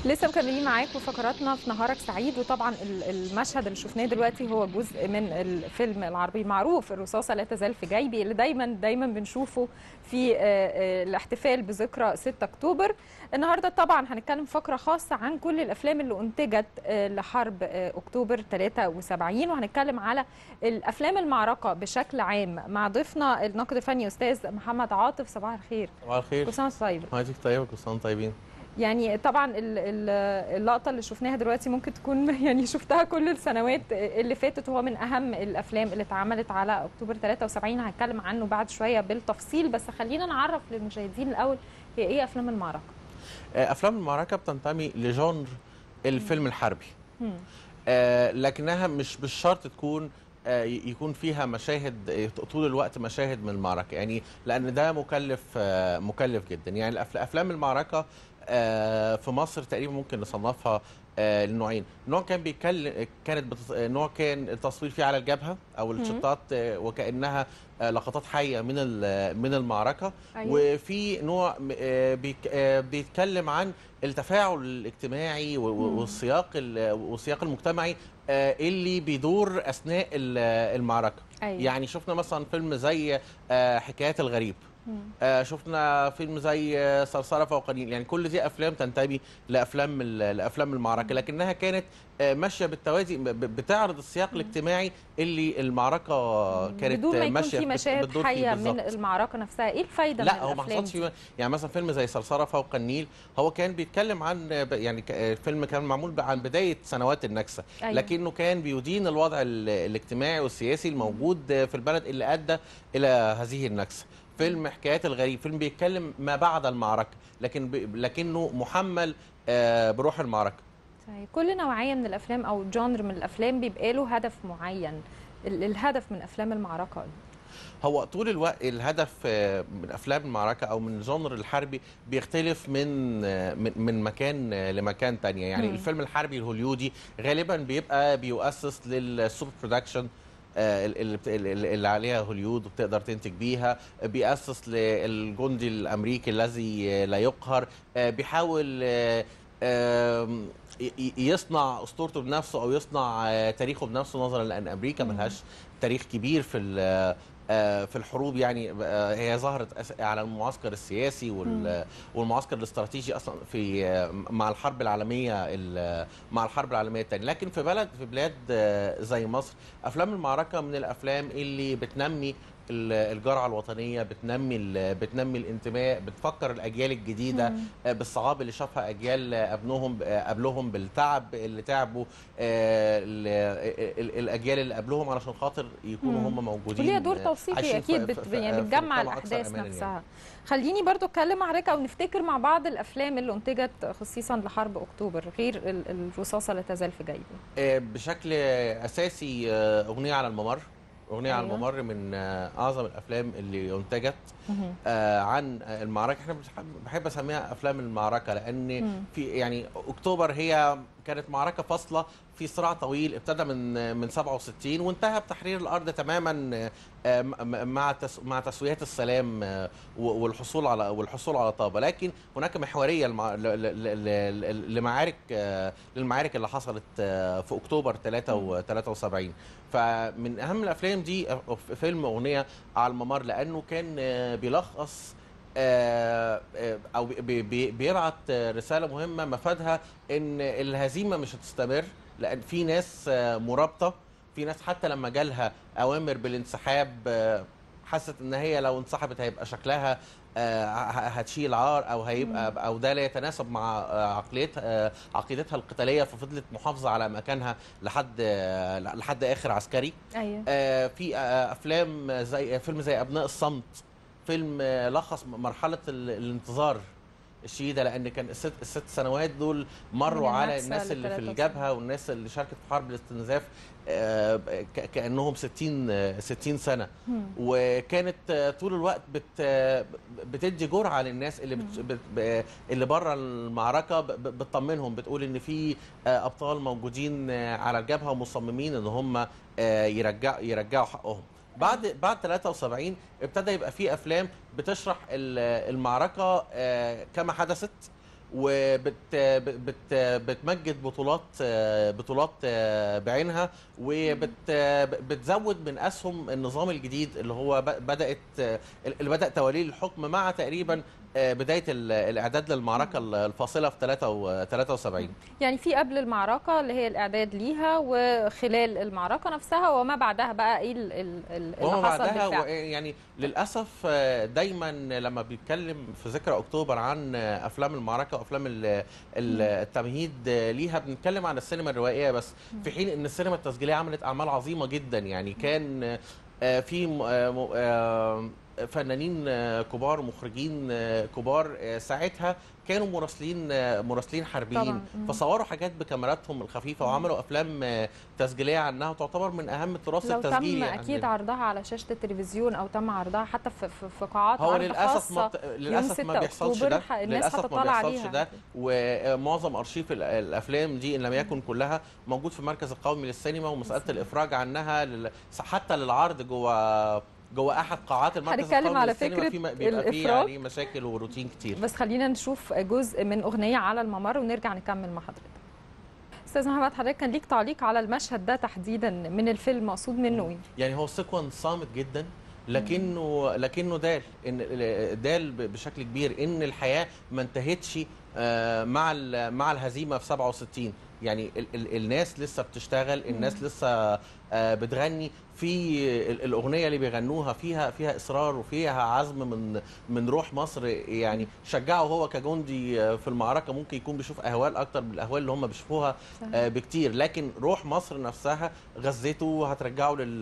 لسه مكملين معاكم فقراتنا في نهارك سعيد وطبعا ال- المشهد اللي شفناه دلوقتي هو جزء من الفيلم العربي المعروف الرصاصه لا تزال في جيبي اللي دايما دايما بنشوفه في آه، آه، الاحتفال بذكرى 6 اكتوبر النهارده طبعا هنتكلم فقره خاصه عن كل الافلام اللي انتجت آه، لحرب آه، اكتوبر 73 وهنتكلم على الافلام المعركه بشكل عام مع ضيفنا الناقد الفني استاذ محمد عاطف صباح الخير صباح الخير كل سنه وأنت طيب حضرتك طيبه كل سنه وانتم طيبين يعني طبعا ال- ال- اللقطه اللي شفناها دلوقتي ممكن تكون يعني شفتها كل السنوات اللي فاتت وهو من اهم الافلام اللي اتعملت على اكتوبر 73 هتكلم عنه بعد شويه بالتفصيل بس خلينا نعرف للمشاهدين الاول هي ايه افلام المعركه آه، افلام المعركه بتنتمي لجونر الفيلم الحربي مم. آه، لكنها مش بالشرط تكون آه، ي- يكون فيها مشاهد آه، طول الوقت مشاهد من المعركه يعني لان ده مكلف آه، مكلف جدا يعني الأف- افلام المعركه آه، في مصر تقريبا ممكن نصنفها آه، لنوعين نوع كان بيتكلم كانت بتص... نوع كان التصوير فيه على الجبهه او الشطات آه، وكانها آه، لقطات حيه من ال- من المعركه أيوة. وفي نوع م- آه، بيك- آه، بيتكلم عن التفاعل الاجتماعي و- و- مم. والسياق ال- والسياق المجتمعي آه، اللي بيدور اثناء ال- المعركه أيوة. يعني شفنا مثلا فيلم زي آه، حكايات الغريب مم. آه، شفنا فيلم زي آه، صرصره فوق النيل يعني كل دي افلام تنتمي لافلام ال- لافلام المعركه لكنها كانت آه، ماشيه بالتوازي ب- ب- بتعرض السياق الاجتماعي اللي المعركه كانت بدون ما يكون ماشيه في بت- مشاهد بتدور فيه حيه من بالظبط. المعركه نفسها ايه الفايده لا من هو ما الافلام حصلش دي؟ فيه- يعني مثلا فيلم زي صرصره فوق النيل هو كان بيتكلم عن ب- يعني ك- الفيلم كان معمول ب- عن بدايه سنوات النكسه أيوة. لكنه كان بيدين الوضع ال- الاجتماعي والسياسي الموجود في البلد اللي ادى الى هذه النكسه فيلم حكايات الغريب فيلم بيتكلم ما بعد المعركه لكن ب... لكنه محمل آه، بروح المعركه صحيح. كل نوعيه من الافلام او جانر من الافلام بيبقى له هدف معين ال- الهدف من افلام المعركه هو طول الوقت الهدف آه، من افلام المعركه او من الجانر الحربي بيختلف من آه، من من مكان آه، لمكان تانية يعني مم. الفيلم الحربي الهوليودي غالبا بيبقى بيؤسس للسوبر برودكشن آه، اللي بت- اللي اللي عليها هوليود وبتقدر تنتج بيها بيأسس للجندي الامريكي الذي آه، لا يقهر آه، بيحاول آه، آم، ي- ي- يصنع اسطورته بنفسه او يصنع آه، تاريخه بنفسه نظرا لان امريكا مم. ملهاش تاريخ كبير في ال- آه، في الحروب يعني آه، هي ظهرت أس- على المعسكر السياسي وال- والمعسكر الاستراتيجي اصلا في آه، مع الحرب العالميه ال- مع الحرب العالميه الثانيه لكن في بلد في بلاد آه، زي مصر افلام المعركه من الافلام اللي بتنمي ال- الجرعه الوطنيه بتنمي ال- بتنمي الانتماء بتفكر الاجيال الجديده مم. آه، بالصعاب اللي شافها اجيال آه، ابنهم آه، قبلهم بالتعب اللي تعبوا آه، ال- ال- الاجيال اللي قبلهم علشان خاطر يكونوا مم. هم موجودين وليها دور آه، توصيفي عايشين اكيد في- بت في- يعني في بتجمع مجتمع أكثر الاحداث أماناً نفسها يعني. خليني برضو اتكلم مع حضرتك او نفتكر مع بعض الافلام اللي انتجت خصيصا لحرب اكتوبر غير ال- الرصاصه لا تزال في جيبي آه، بشكل اساسي آه، اغنيه على الممر اغنيه على أيوة. الممر من آه، اعظم الافلام اللي انتجت مهم. آه، عن آه، المعركه احنا بنحب- بحب اسميها افلام المعركه لان مم. في يعني اكتوبر هي كانت معركه فاصله في صراع طويل ابتدى من من 67 وانتهى بتحرير الارض تماما آه، م- م- مع تس- مع تسويات السلام آه، و- والحصول على والحصول على طابه لكن هناك محوريه لمع- ل- ل- ل- ل- لمعارك آه، للمعارك اللي حصلت آه، في اكتوبر 73 فمن اهم الافلام دي آه، فيلم اغنيه على الممر لانه كان آه، بيلخص آه، آه، او بي- بي- بيبعت آه، رساله مهمه مفادها ان الهزيمه مش هتستمر لان في ناس آه، مرابطه في ناس حتى لما جالها اوامر بالانسحاب آه، حست ان هي لو انسحبت هيبقى شكلها آه، ه- هتشيل عار او هيبقى او ده لا يتناسب مع آه، عقليتها آه، عقيدتها القتاليه ففضلت محافظه على مكانها لحد آه، لحد اخر عسكري ايوه آه، في آه، افلام زي فيلم زي ابناء الصمت فيلم آه، لخص مرحله ال- الانتظار الشديده لان كان الست, الست سنوات دول مروا من على النكسة الناس اللي في للتلاتة الجبهه والناس اللي شاركت في حرب الاستنزاف آه، ك- كانهم 60 آه، 60 سنه مم. وكانت آه، طول الوقت بت آه، بتدي جرعه للناس اللي بت بت ب- اللي بره المعركه ب- ب- بتطمنهم بتقول ان في آه، ابطال موجودين آه، على الجبهه ومصممين ان هم آه، يرجعوا يرجعوا حقهم بعد بعد 73 ابتدى يبقى في افلام بتشرح ال- المعركه آه، كما حدثت وبت بت بتمجد بطولات آه، بطولات آه، بعينها وبتزود من اسهم النظام الجديد اللي هو ب- بدات آه، اللي بدا توليه الحكم مع تقريبا آه، بدايه ال- الاعداد للمعركه الفاصله في 73 يعني في قبل المعركة اللي هي الإعداد ليها وخلال المعركة نفسها وما بعدها بقى إيه ال- ال- ال- اللي وما حصل بعدها و- بالفعل يعني للاسف آه، دايما لما بيتكلم في ذكرى اكتوبر عن آه، افلام المعركه وافلام ال- ال- التمهيد آه، ليها بنتكلم عن السينما الروائيه بس في حين ان السينما التسجيليه عملت اعمال عظيمه جدا يعني كان آه، في م- آه، م- آه، فنانين آه، كبار ومخرجين آه، كبار آه، ساعتها كانوا مراسلين آه، مراسلين حربيين طبعاً. مم. فصوروا حاجات بكاميراتهم الخفيفه وعملوا افلام آه، تسجيليه عنها وتعتبر من اهم التراث لو التسجيلي تم عندنا. أكيد عرضها على شاشة التلفزيون أو تم عرضها حتى في, في, في قاعات هو عرض للاسف خاصة ما بت- للاسف 6 ما بيحصلش أكتوبر ده ح- الناس للاسف ما هتطلع بيحصلش عليها. ده ومعظم ارشيف ال- الافلام دي ان لم يكن كلها موجود في المركز القومي للسينما ومساله الافراج عنها لل... حتى للعرض جوه جوه احد قاعات المركز هنتكلم القومي على للسينما فكرة في م- بيبقى فيه الإفراج. يعني مشاكل وروتين كتير بس خلينا نشوف جزء من أغنية على الممر ونرجع نكمل مع حضرتك أستاذ محمد حضرتك كان ليك تعليق على المشهد ده تحديدا من الفيلم مقصود منه إيه؟ يعني هو سيكونس صامت جدا لكنه لكنه دال ان دال ب- بشكل كبير ان الحياه ما انتهتش آه، مع ال- مع الهزيمه في 67 يعني ال ال الناس لسه بتشتغل الناس لسه آه، بتغني في ال- الاغنيه اللي بيغنوها فيها فيها اصرار وفيها عزم من من روح مصر يعني شجعه هو كجندي آه، في المعركه ممكن يكون بيشوف اهوال اكتر من الاهوال اللي هم بيشوفوها آه، بكتير لكن روح مصر نفسها غزته هترجعه لل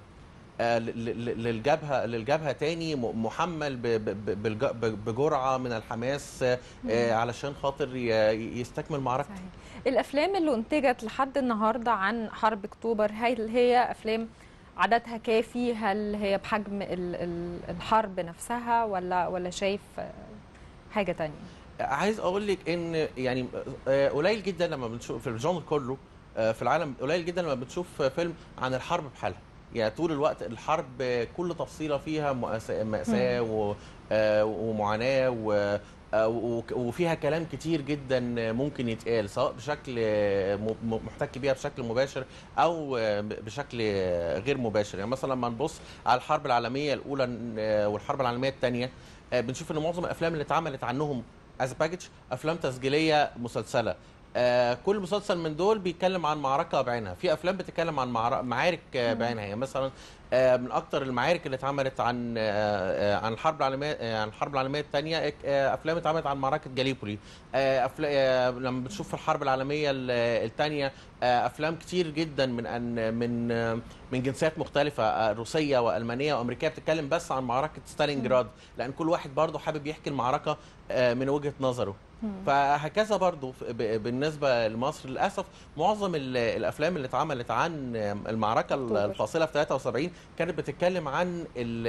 آه، ل- ل- للجبهه للجبهه تاني م- محمل ب- ب- ب- بالج- ب- بجرعه من الحماس آه، آه، علشان خاطر ي- يستكمل معركته صحيح. الافلام اللي انتجت لحد النهارده عن حرب اكتوبر هل هي افلام عددها كافي هل هي بحجم ال- ال- الحرب نفسها ولا ولا شايف آه، حاجه تانية عايز اقول لك ان يعني آه، قليل جدا لما بنشوف في الجانر كله آه، في العالم قليل جدا لما بتشوف فيلم عن الحرب بحالها يعني طول الوقت الحرب آه، كل تفصيله فيها مأساة- مأساة و- آه، ومعاناة و آه، وك- وفيها كلام كتير جدا ممكن يتقال سواء بشكل آه، م- م- محتك بيها بشكل مباشر او آه، بشكل آه، غير مباشر يعني مثلا لما نبص على الحرب العالميه الاولى آه، والحرب العالميه الثانيه بنشوف ان معظم الافلام اللي اتعملت عنهم از باكج افلام تسجيليه مسلسله آه كل مسلسل من دول بيتكلم عن معركه بعينها في افلام بتتكلم عن معر- معارك آه بعينها يعني مثلا آه من اكتر المعارك اللي اتعملت عن آه آه عن الحرب العالميه آه عن الحرب العالميه الثانيه آه افلام اتعملت عن معركه جاليبولي آه أفلا- آه لما بتشوف في الحرب العالميه الثانيه آه افلام كتير جدا من أن من آه من جنسيات مختلفه آه روسيه والمانيه وامريكيه بتتكلم بس عن معركه ستالينجراد لان كل واحد برضه حابب يحكي المعركه آه من وجهه نظره فهكذا برضو ف- ب- بالنسبه لمصر للاسف معظم ال- الافلام اللي اتعملت عن المعركه ال- أكتوبر. الفاصله في 73 كانت بتتكلم عن ال-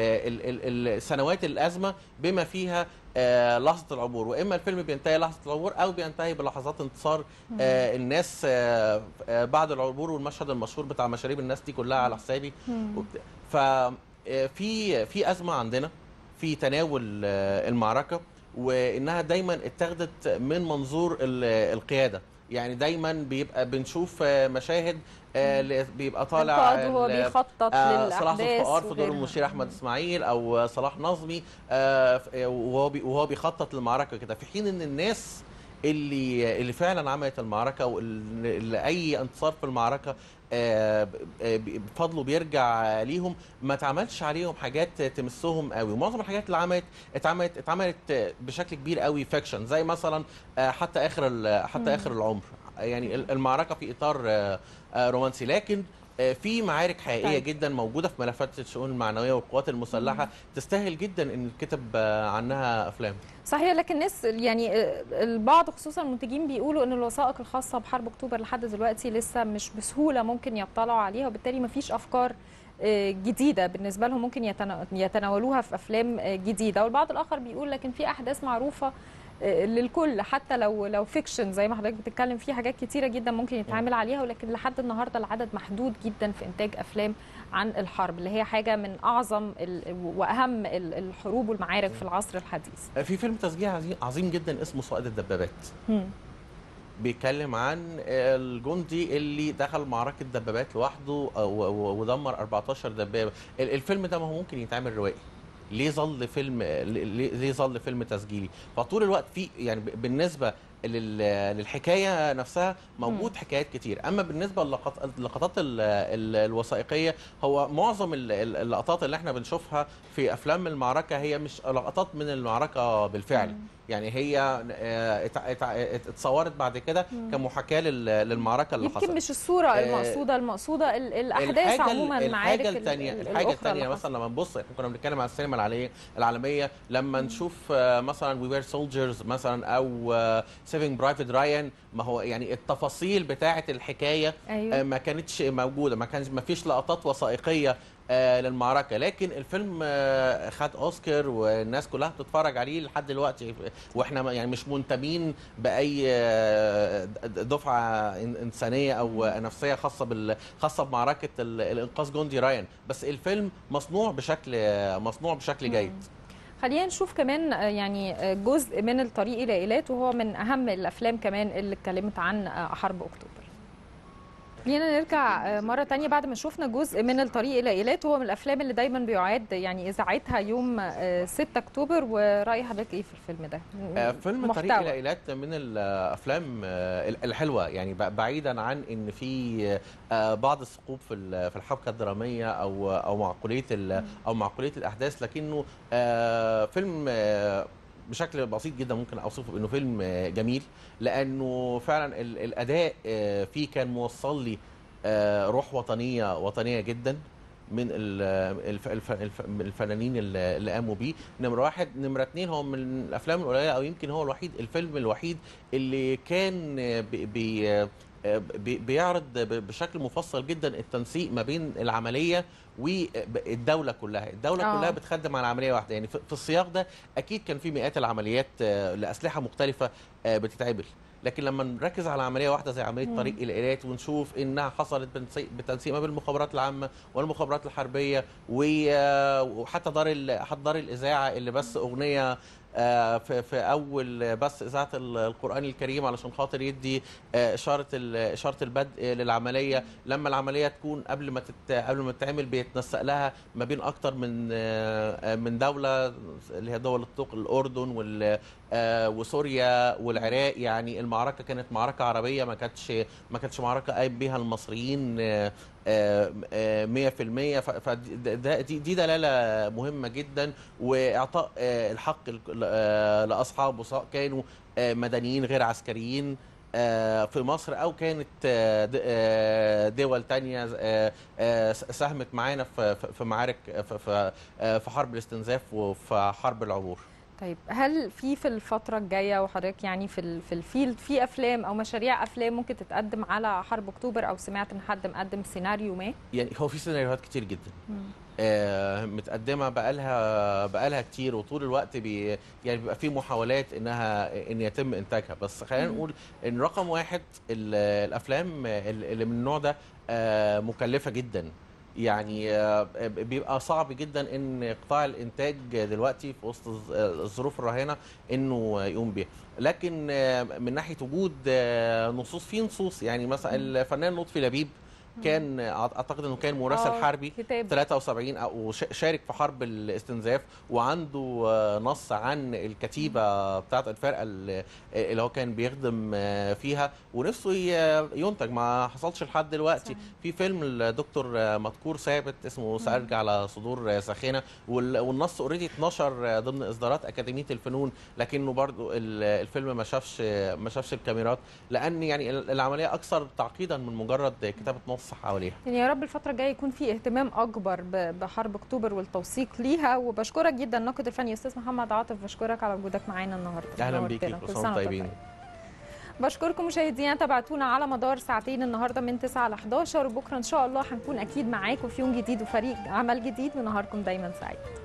ال- ال- السنوات الازمه بما فيها آه، لحظه العبور واما الفيلم بينتهي لحظه العبور او بينتهي بلحظات انتصار آه، الناس آه، آه، بعد العبور والمشهد المشهور بتاع مشاريب الناس دي كلها على حسابي وبت- ف آه، في في ازمه عندنا في تناول آه، المعركه وانها دايما اتاخدت من منظور ال- القياده يعني دايما بيبقى بنشوف آه، مشاهد آه، اللي بيبقى طالع القائد وهو ال- بيخطط آه، صلاح للاحداث ذوالفقار في دور وغيرها. المشير احمد اسماعيل او صلاح نظمي آه، ف- آه، وهو بي- وهو بيخطط للمعركه كده في حين ان الناس اللي اللي فعلا عملت المعركه واللي اي انتصار في المعركه آه، ب- آه، ب- بفضله بيرجع ليهم ما اتعملش عليهم حاجات تمسهم قوي ومعظم الحاجات اللي عملت اتعملت اتعملت بشكل كبير قوي فاكشن زي مثلا آه، حتى اخر ال- حتى اخر العمر يعني ال- المعركه في اطار آه، آه، رومانسي لكن آه، في معارك حقيقيه طيب. جدا موجوده في ملفات الشؤون المعنويه والقوات المسلحه تستاهل جدا ان الكتب آه، عنها افلام صحيح لكن الناس يعني آه، البعض خصوصا المنتجين بيقولوا ان الوثائق الخاصه بحرب اكتوبر لحد دلوقتي لسه مش بسهوله ممكن يطلعوا عليها وبالتالي ما فيش افكار آه، جديده بالنسبه لهم ممكن يتنا- يتناولوها في افلام آه، جديده والبعض الاخر بيقول لكن في احداث معروفه آه، للكل حتى لو لو فيكشن زي ما حضرتك بتتكلم فيه حاجات كتيره جدا ممكن يتعامل عليها ولكن لحد النهارده العدد محدود جدا في انتاج افلام عن الحرب اللي هي حاجه من اعظم ال- واهم ال- الحروب والمعارك في العصر الحديث في فيلم تسجيل عظيم- عظيم جدا اسمه صائد الدبابات مم. بيتكلم عن الجندي اللي دخل معركة دبابات لوحده و- و- ودمر 14 دبابة ال- الفيلم ده ما هو ممكن يتعمل روائي ليه ظل فيلم ليه ليه ظل فيلم تسجيلي فطول الوقت في يعني ب- بالنسبة لل- للحكايه نفسها موجود حكايات كتير اما بالنسبه للقط- اللقطات ال- ال- الوثائقيه هو معظم ال- ال- اللقطات اللي احنا بنشوفها في افلام المعركه هي مش لقطات من المعركه بالفعل مم. يعني هي آه، ات- ات- ات- اتصورت بعد كده مم. كمحاكاه لل- للمعركه اللي يمكن حصلت مش الصوره آه، المقصوده المقصوده ال- الاحداث الحاجة- عموما المعارك الحاجه ال- الثانيه ال- الحاجه الأخرى الثانيه اللي مثلا لما نبص احنا كنا بنتكلم عن السينما العالميه العالميه لما نشوف آه، مثلا وي وير سولجرز مثلا او سيفنج برايفت رايان ما هو يعني التفاصيل بتاعه الحكايه آه، ايوه ما كانتش موجوده ما كانش ما فيش لقطات وثائقيه آه، للمعركه لكن الفيلم آه، خد اوسكار والناس كلها بتتفرج عليه لحد دلوقتي واحنا ما- يعني مش منتمين باي آه، دفعه إن- انسانيه او نفسيه خاصه بال خاصه بمعركه ال- الانقاذ جندي رايان بس الفيلم مصنوع بشكل مصنوع بشكل جيد خلينا نشوف كمان آه، يعني آه، جزء من الطريق الى ايلات وهو من اهم الافلام كمان اللي اتكلمت عن آه، حرب اكتوبر خلينا نرجع آه، مرة تانية بعد ما شفنا جزء من الطريق إلى إيلات وهو من الأفلام اللي دايما بيعاد يعني إذاعتها يوم آه، 6 أكتوبر ورأي حضرتك إيه في الفيلم ده؟ آه، فيلم محتوى. طريق الى ايلات من الافلام آه، الحلوه يعني ب- بعيدا عن ان في آه، بعض الثقوب في ال- في الحبكه الدراميه او او معقوليه ال- او معقوليه الاحداث لكنه آه، فيلم آه، بشكل بسيط جدا ممكن اوصفه بانه فيلم آه، جميل لانه فعلا ال- الاداء آه، فيه كان موصل لي آه، روح وطنيه وطنيه جدا من ال- الف- الف- الف- الفنانين اللي اللي قاموا بيه نمره واحد نمره اتنين هو من الافلام القليله او يمكن هو الوحيد الفيلم الوحيد اللي كان بي بي بي- بيعرض ب- بشكل مفصل جدا التنسيق ما بين العمليه والدوله كلها الدوله آه. آه. كلها بتخدم على عمليه واحده يعني في في السياق ده اكيد كان في مئات العمليات آه، لاسلحه مختلفه آه، بتتعمل لكن لما نركز على عمليه واحده زي عمليه مم. طريق الايلات ونشوف انها حصلت بتنسيق- بالتنسيق ما بين المخابرات العامه والمخابرات الحربيه و- وحتى دار ال- حتى دار الاذاعه اللي بس اغنيه آه، في في اول بس اذاعه ال- القران الكريم علشان خاطر يدي آه، اشاره ال- اشاره البدء للعمليه لما العمليه تكون قبل ما تت قبل ما تتعمل بيتنسق لها ما بين اكتر من آه، من دوله اللي هي دول الطوق الاردن وال آه، وسوريا والعراق يعني المعركه كانت معركه عربيه ما كانتش ما كانتش معركه قايم بيها المصريين آه، آه، آه، 100% فدي دي دلاله مهمه جدا واعطاء آه، الحق ل- آه، لاصحابه سواء كانوا آه، مدنيين غير عسكريين آه، في مصر او كانت آه، د- آه، دول تانية آه، آه، ساهمت معانا في في- في معارك في- في آه، في حرب الاستنزاف وفي حرب العبور طيب هل في في الفترة الجاية وحضرتك يعني في ال- في الفيلد في أفلام أو مشاريع أفلام ممكن تتقدم على حرب أكتوبر أو سمعت إن حد مقدم سيناريو ما؟ يعني هو في سيناريوهات كتير جدا آه، متقدمه بقالها بقالها كتير وطول الوقت بي يعني بيبقى في محاولات انها ان يتم انتاجها بس خلينا مم. نقول ان رقم واحد ال- الافلام اللي من النوع ده آه، مكلفه جدا يعني آه، بيبقى صعب جدا ان قطاع الانتاج دلوقتي في وسط الظ- الظروف الراهنه انه يقوم بيها لكن آه، من ناحيه وجود آه، نصوص في نصوص يعني مثلا الفنان لطفي لبيب كان اعتقد انه كان مراسل آه، حربي كتاب 73 او ش- شارك في حرب الاستنزاف وعنده آه، نص عن الكتيبه بتاعت الفرقه اللي اللي هو كان بيخدم آه، فيها ونفسه ي- ينتج ما حصلش لحد دلوقتي صحيح. في فيلم الدكتور آه، مذكور ثابت اسمه سأرجع على صدور آه، ساخنه وال- والنص اوريدي اتنشر آه، ضمن اصدارات اكاديميه الفنون لكنه برضو ال- الفيلم ما شافش ما شافش الكاميرات لان يعني ال- العمليه اكثر تعقيدا من مجرد كتابه نص حواليها يعني يا رب الفترة الجاية يكون في اهتمام أكبر ب- بحرب أكتوبر والتوثيق ليها وبشكرك جدا الناقد الفني أستاذ محمد عاطف بشكرك على وجودك معانا النهاردة اهلا بيكي نورتنا. كل كل سنه سنة وانتم وأنت طيبين طيب. بشكركم مشاهدينا تابعتونا على مدار ساعتين النهارده من 9 ل 11 وبكره ان شاء الله هنكون اكيد معاكم في يوم جديد وفريق عمل جديد ونهاركم دايما سعيد